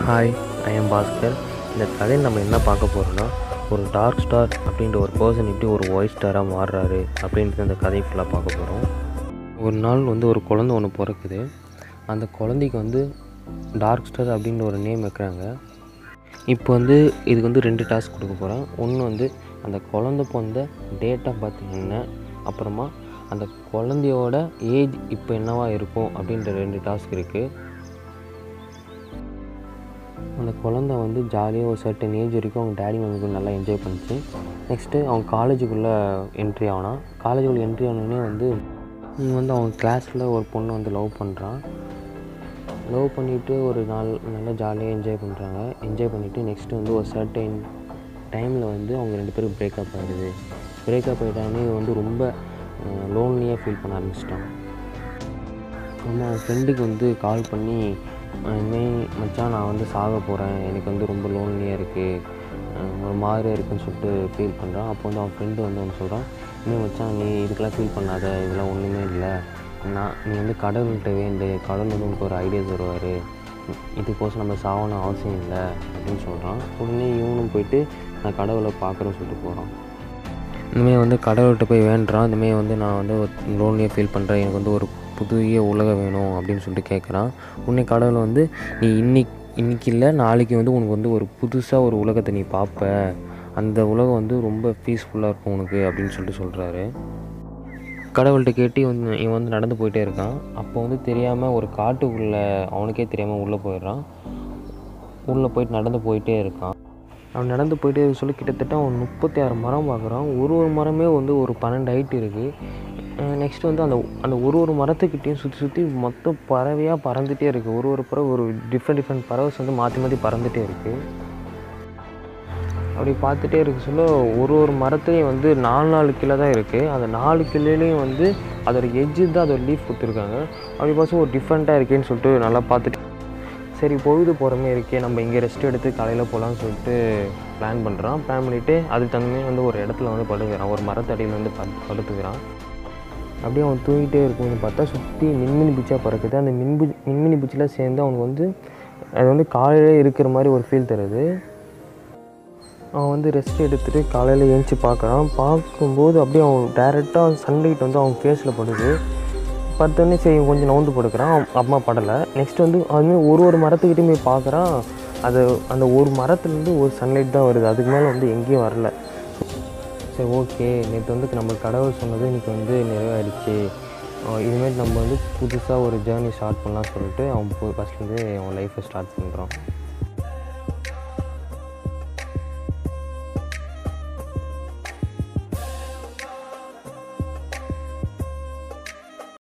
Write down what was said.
hi I am Bhaskar இந்த கதையில் நம்ம என்ன பார்க்க போகிறோன்னா ஒரு டார்க் ஸ்டார் அப்படின்ற ஒரு பர்சன் எப்படி ஒரு ஒயிட் ஸ்டாராக மாறுறாரு அப்படின்றது இந்த கதை ஃபுல்லாக பார்க்க போகிறோம் ஒரு நாள் வந்து ஒரு குழந்தை ஒன்று பிறக்குது அந்த குழந்தைக்கு வந்து டார்க் ஸ்டார் அப்படின்ற ஒரு நேம் வைக்கிறாங்க இப்போ வந்து இதுக்கு வந்து ரெண்டு டாஸ்க் கொடுக்க போகிறேன் ஒன்று வந்து அந்த குழந்தை பிறந்த டேட் ஆஃப் பர்த் என்ன அப்புறமா அந்த குழந்தையோட ஏஜ் இப்போ என்னவா இருக்கும் அப்படின்ற ரெண்டு டாஸ்க் இருக்குது அந்த குழந்த வந்து ஜாலியாக ஒரு சர்டன் ஏஜ் வரைக்கும் அவங்க டேடி மம்மி கூட நல்லா என்ஜாய் பண்ணிச்சு நெக்ஸ்ட்டு அவங்க காலேஜுக்குள்ளே என்ட்ரி ஆனான் காலேஜுக்குள்ளே என்ட்ரி ஆனோடனே வந்து இங்க வந்து அவங்க கிளாஸில் ஒரு பொண்ணை வந்து லவ் பண்ணுறான் லவ் பண்ணிவிட்டு ஒரு நாள் நல்லா ஜாலியாக என்ஜாய் பண்ணுறாங்க என்ஜாய் பண்ணிவிட்டு நெக்ஸ்ட்டு வந்து ஒரு சர்டைன் டைமில் வந்து அவங்க ரெண்டு பேரும் பிரேக்கப் ஆகிடுது பிரேக்கப் ஆகிட்டானே வந்து ரொம்ப லோன்லியாக ஃபீல் பண்ண ஆரம்பிச்சிட்டான் நம்ம அவன் ஃப்ரெண்டுக்கு வந்து கால் பண்ணி இனிமேல் மச்சான் நான் வந்து சாக போகிறேன் எனக்கு வந்து ரொம்ப லோன்லியாக இருக்குது ஒரு மாதிரியாக இருக்குன்னு சொல்லிட்டு ஃபீல் பண்ணுறான் அப்போ வந்து அவன் ஃப்ரெண்டு வந்து ஒன்று சொல்கிறான் இனிமேல் மச்சான் நீ இதுக்கெல்லாம் ஃபீல் பண்ணாத இதெல்லாம் ஒன்றுமே இல்லை நான் நீ வந்து கடவுள்கிட்ட வேண்டு கடவுள் வந்து உனக்கு ஒரு ஐடியா தருவார் இதுக்கோசம் நம்ம சாகணும் அவசியம் இல்லை அப்படின்னு சொல்கிறான் உடனே இவனும் போயிட்டு நான் கடவுளை பார்க்குறேன்னு சொல்லிட்டு போகிறான் இனிமேல் வந்து கடவுள்கிட்ட போய் வேண்டுறான் இனிமேல் வந்து நான் வந்து லோன்லியாக ஃபீல் பண்ணுறேன் எனக்கு வந்து ஒரு புதிய உலகம் வேணும் அப்படின்னு சொல்லிட்டு கேட்குறான் உடனே கடவுள் வந்து நீ இன்னைக்கு இன்னைக்கு இல்லை நாளைக்கு வந்து உனக்கு வந்து ஒரு புதுசாக ஒரு உலகத்தை நீ பார்ப்ப அந்த உலகம் வந்து ரொம்ப பீஸ்ஃபுல்லாக இருக்கும் உனக்கு அப்படின்னு சொல்லிட்டு சொல்கிறாரு கடவுள்கிட்ட கேட்டு இவன் இவன் வந்து நடந்து போயிட்டே இருக்கான் அப்போ வந்து தெரியாமல் ஒரு காட்டுக்குள்ளே அவனுக்கே தெரியாமல் உள்ளே போயிடுறான் உள்ளே போயிட்டு நடந்து போயிட்டே இருக்கான் அவன் நடந்து போயிட்டே இருக்க சொல்லி கிட்டத்தட்ட அவன் முப்பத்தி ஆறு மரம் பார்க்குறான் ஒரு ஒரு மரமே வந்து ஒரு பன்னெண்டு ஹைட் இருக்குது நெக்ஸ்ட் வந்து அந்த அந்த ஒரு ஒரு மரத்துக்கிட்டேயும் சுற்றி சுற்றி மொத்தம் பறவையாக பறந்துகிட்டே இருக்குது ஒரு ஒரு பறவை ஒரு டிஃப்ரெண்ட் டிஃப்ரெண்ட் பறவைஸ் வந்து மாற்றி மாற்றி பறந்துகிட்டே இருக்குது அப்படி பார்த்துட்டே இருக்க சொல்ல ஒரு ஒரு மரத்துலேயும் வந்து நாலு நாலு கிலோ தான் இருக்குது அந்த நாலு கிளையிலையும் வந்து அதோட எஜ்ஜு தான் அதோட லீஃப் கொடுத்துருக்காங்க அப்படி பார்த்து ஒரு டிஃப்ரெண்ட்டாக இருக்கேன்னு சொல்லிட்டு நல்லா பார்த்துட்டு சரி பொழுது போகிறமே இருக்கே நம்ம இங்கே ரெஸ்ட் எடுத்து காலையில் போகலான்னு சொல்லிட்டு பிளான் பண்ணுறான் பிளான் பண்ணிவிட்டு அதுக்கு தகுந்த வந்து ஒரு இடத்துல வந்து படுக்கிறான் ஒரு மரத்தடியில் வந்து படு படுத்துக்கிறான் அப்படியே அவன் தூங்கிட்டே இருக்கும்போது பார்த்தா சுற்றி மின்மினி பூச்சியாக பறக்குது அந்த மின்பு மின்மினி பூச்சியில் சேர்ந்து அவனுக்கு வந்து அது வந்து காலையிலே இருக்கிற மாதிரி ஒரு ஃபீல் தருது அவன் வந்து ரெஸ்ட் எடுத்துகிட்டு காலையில் ஏஞ்சி பார்க்குறான் பார்க்கும்போது அப்படியே அவன் டேரெக்டாக சன்லைட் வந்து அவன் ஃபேஸில் படுது படுத்தோடனே சரி இவன் கொஞ்சம் நவுந்து படுக்கிறான் அவன் அம்மா படலை நெக்ஸ்ட் வந்து அதுமாதிரி ஒரு ஒரு மரத்துக்கிட்டையும் போய் பார்க்குறான் அது அந்த ஒரு மரத்துலேருந்து ஒரு சன்லைட் தான் வருது அதுக்கு மேலே வந்து எங்கேயும் வரல சரி ஓகே நேற்று வந்து நம்ம கடவுள் சொன்னது இன்றைக்கி வந்து நிறைவேறிச்சு இதுமாரி நம்ம வந்து புதுசாக ஒரு ஜேர்னி ஸ்டார்ட் பண்ணலாம் சொல்லிட்டு அவன் ஃபஸ்ட்லேருந்து அவன் லைஃப்பை ஸ்டார்ட் பண்ணுறான்